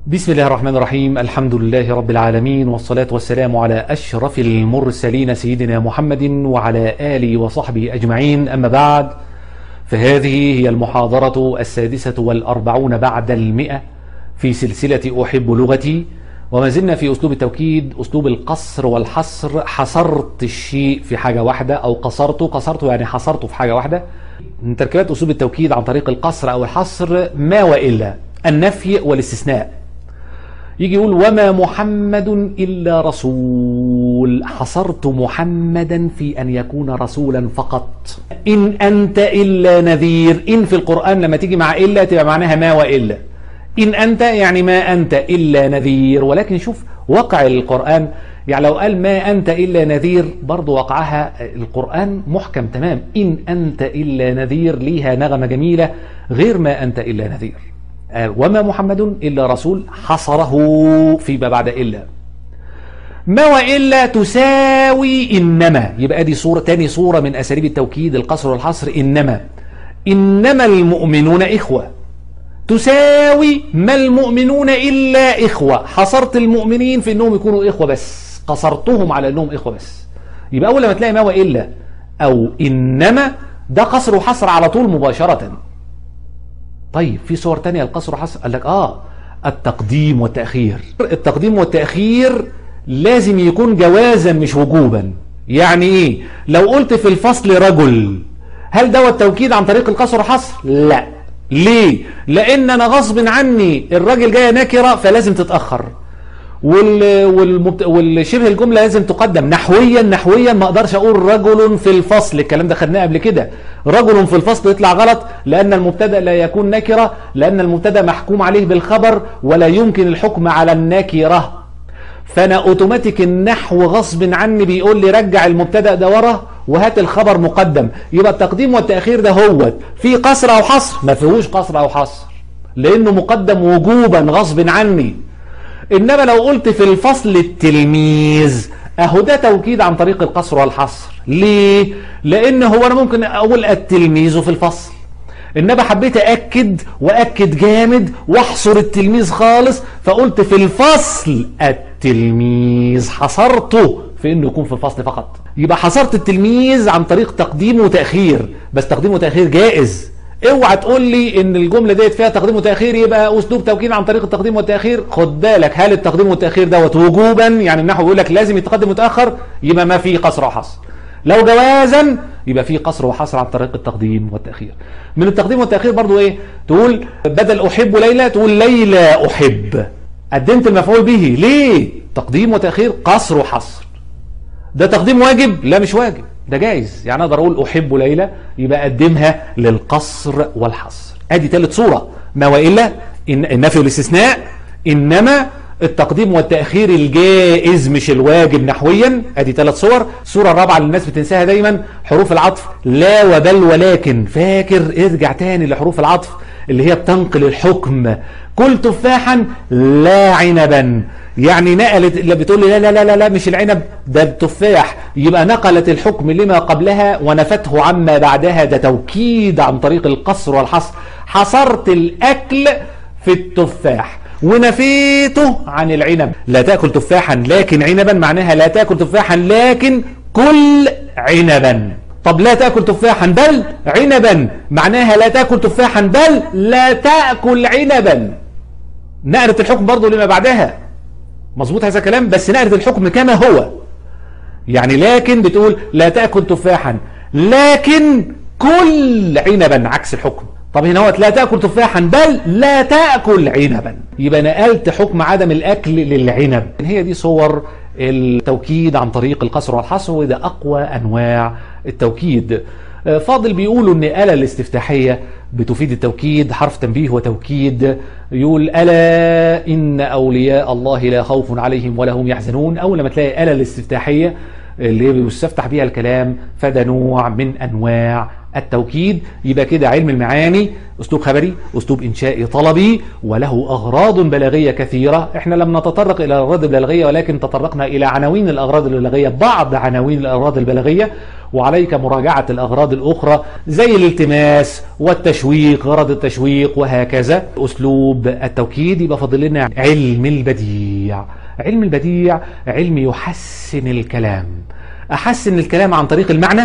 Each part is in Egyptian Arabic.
بسم الله الرحمن الرحيم الحمد لله رب العالمين والصلاة والسلام على أشرف المرسلين سيدنا محمد وعلى آله وصحبه أجمعين أما بعد فهذه هي المحاضرة السادسة والأربعون بعد المئة في سلسلة أحب لغتي وما زلنا في أسلوب التوكيد أسلوب القصر والحصر حصرت الشيء في حاجة واحدة أو قصرته قصرته يعني حصرته في حاجة واحدة من تركيبات أسلوب التوكيد عن طريق القصر أو الحصر ما وإلا النفي والاستثناء يجي يقول وما محمد إلا رسول حصرت محمدا في أن يكون رسولا فقط إن أنت إلا نذير إن في القرآن لما تيجي مع إلا تبقى معناها ما وإلا إن أنت يعني ما أنت إلا نذير ولكن شوف وقع القرآن يعني لو قال ما أنت إلا نذير برضو وقعها القرآن محكم تمام إن أنت إلا نذير ليها نغمة جميلة غير ما أنت إلا نذير وما محمد إلا رسول حصره فيما بعد إلا ما وإلا تساوي إنما يبقى دي صورة تاني صورة من أساليب التوكيد القصر والحصر إنما إنما المؤمنون إخوة تساوي ما المؤمنون إلا إخوة حصرت المؤمنين في أنهم يكونوا إخوة بس قصرتهم على أنهم إخوة بس يبقى أول لما تلاقي ما وإلا أو إنما ده قصر وحصر على طول مباشرة طيب في صور تانية القصر وحصر قال لك آه التقديم والتأخير التقديم والتأخير لازم يكون جوازا مش وجوبا يعني ايه لو قلت في الفصل رجل هل ده التوكيد عن طريق القصر والحصر لا ليه لان انا غصب عني الراجل جاي نكره فلازم تتاخر وال... والمبت... والشبه الجمله لازم تقدم نحويا نحويا ما اقدرش اقول رجل في الفصل الكلام ده خدناه قبل كده رجل في الفصل يطلع غلط لان المبتدا لا يكون نكره لان المبتدا محكوم عليه بالخبر ولا يمكن الحكم على النكره فانا اوتوماتيك النحو غصب عني بيقول لي رجع المبتدا ده ورا وهات الخبر مقدم يبقى التقديم والتاخير ده هو في قصر او حصر ما فيهوش قصر او حصر لانه مقدم وجوبا غصب عني انما لو قلت في الفصل التلميذ اهو ده توكيد عن طريق القصر والحصر ليه لان هو انا ممكن اقول التلميذ في الفصل انما حبيت اكد واكد جامد واحصر التلميذ خالص فقلت في الفصل التلميذ حصرته في انه يكون في الفصل فقط يبقى حصرت التلميذ عن طريق تقديم وتاخير بس تقديم وتاخير جائز اوعى تقول لي ان الجمله ديت فيها تقديم وتاخير يبقى اسلوب توكيد عن طريق التقديم والتاخير خد بالك هل التقديم والتاخير دوت وجوبا يعني النحو بيقول لك لازم يتقدم وتاخر يبقى ما في قصر وحصر لو جوازا يبقى في قصر وحصر عن طريق التقديم والتاخير من التقديم والتاخير برضو ايه تقول بدل احب ليلى تقول ليلى احب قدمت المفعول به ليه تقديم وتاخير قصر وحصر ده تقديم واجب لا مش واجب ده جايز يعني اقدر اقول احب ليلى يبقى اقدمها للقصر والحصر ادي ثالث صوره ما والا إن النفي والاستثناء انما التقديم والتاخير الجائز مش الواجب نحويا ادي ثلاث صور الصوره الرابعه اللي الناس بتنساها دايما حروف العطف لا وبل ولكن فاكر ارجع تاني لحروف العطف اللي هي بتنقل الحكم كل تفاحا لا عنبا يعني نقلت اللي بتقول لي لا لا لا لا, لا مش العنب ده التفاح يبقى نقلت الحكم لما قبلها ونفته عما بعدها ده توكيد عن طريق القصر والحصر حصرت الأكل في التفاح ونفيته عن العنب لا تأكل تفاحا لكن عنبا معناها لا تأكل تفاحا لكن كل عنبا طب لا تأكل تفاحا بل عنبا معناها لا تأكل تفاحا بل لا تأكل عنبا نقلت الحكم برضه لما بعدها مظبوط هذا الكلام بس نقلت الحكم كما هو يعني لكن بتقول لا تأكل تفاحا لكن كل عنبا عكس الحكم طب هنا هو لا تأكل تفاحا بل لا تأكل عنبا يبقى نقلت حكم عدم الأكل للعنب هي دي صور التوكيد عن طريق القصر والحصر وده أقوى أنواع التوكيد فاضل بيقولوا ان آلة الاستفتاحية بتفيد التوكيد حرف تنبيه وتوكيد يقول ألا إن أولياء الله لا خوف عليهم ولا هم يحزنون أول لما تلاقي آلة الاستفتاحية اللي بيستفتح بيها الكلام فده نوع من أنواع التوكيد يبقى كده علم المعاني أسلوب خبري أسلوب إنشائي طلبي وله أغراض بلاغية كثيرة احنا لم نتطرق إلى الأغراض البلاغية ولكن تطرقنا إلى عناوين الأغراض البلاغية بعض عناوين الأغراض البلاغية وعليك مراجعة الأغراض الأخرى زي الالتماس والتشويق غرض التشويق وهكذا أسلوب التوكيد يبقى فاضل لنا علم البديع علم البديع علم يحسن الكلام أحسن الكلام عن طريق المعنى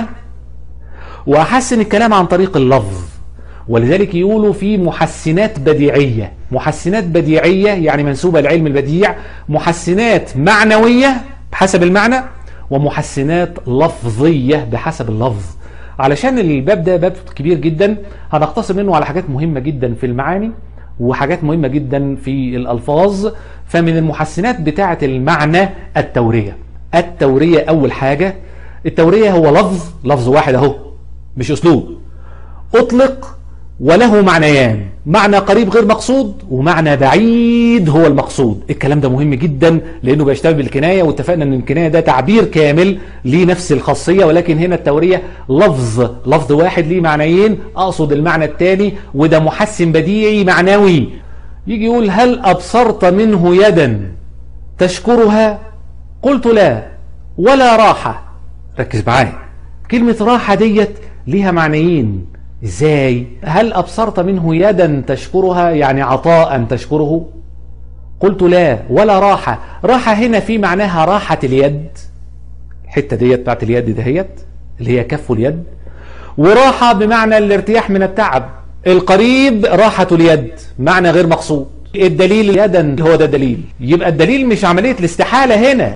وأحسن الكلام عن طريق اللفظ ولذلك يقولوا في محسنات بديعية محسنات بديعية يعني منسوبة لعلم البديع محسنات معنوية بحسب المعنى ومحسنات لفظية بحسب اللفظ علشان الباب ده باب كبير جدا هنقتصر منه على حاجات مهمة جدا في المعاني وحاجات مهمة جدا في الألفاظ فمن المحسنات بتاعة المعنى التورية التورية أول حاجة التورية هو لفظ لفظ واحد أهو مش أسلوب أطلق وله معنيان معنى قريب غير مقصود ومعنى بعيد هو المقصود الكلام ده مهم جدا لأنه بيشتغل بالكناية واتفقنا أن الكناية ده تعبير كامل ليه نفس الخاصية ولكن هنا التورية لفظ لفظ واحد ليه معنيين أقصد المعنى الثاني وده محسن بديعي معنوي يجي يقول هل أبصرت منه يدا تشكرها قلت لا ولا راحة ركز معايا كلمة راحة ديت ليها معنيين ازاي هل أبصرت منه يدا تشكرها يعني عطاء تشكره قلت لا ولا راحة راحة هنا في معناها راحة اليد الحتة ديت بتاعت اليد دهيت اللي هي كف اليد وراحة بمعنى الارتياح من التعب القريب راحة اليد معنى غير مقصود الدليل يدا هو ده دليل يبقى الدليل مش عملية الاستحالة هنا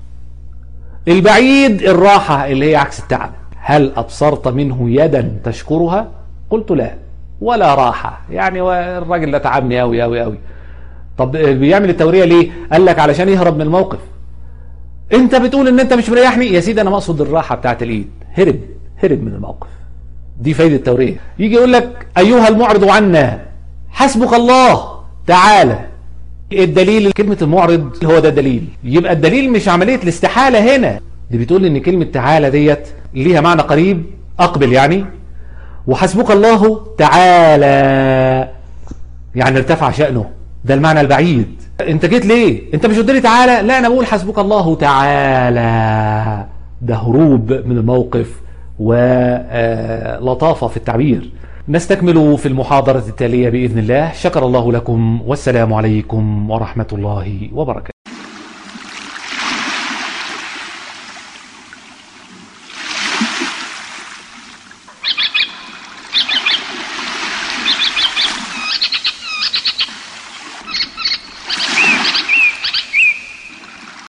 البعيد الراحة اللي هي عكس التعب هل أبصرت منه يدا تشكرها قلت لا ولا راحة يعني الراجل ده تعبني أوي أوي أوي طب بيعمل التورية ليه قال لك علشان يهرب من الموقف انت بتقول ان انت مش مريحني يا سيدي انا مقصد الراحة بتاعت الايد هرب هرب من الموقف دي فايدة التورية يجي يقول لك ايها المعرض عنا حسبك الله تعالى الدليل كلمة المعرض هو ده الدليل يبقى الدليل مش عملية الاستحالة هنا دي بتقول ان كلمة تعالى ديت ليها معنى قريب اقبل يعني وحسبك الله تعالى يعني ارتفع شأنه ده المعنى البعيد انت جيت ليه انت مش قلت لي تعالى لا انا بقول حسبك الله تعالى ده هروب من الموقف ولطافة في التعبير نستكمل في المحاضرة التالية بإذن الله شكر الله لكم والسلام عليكم ورحمة الله وبركاته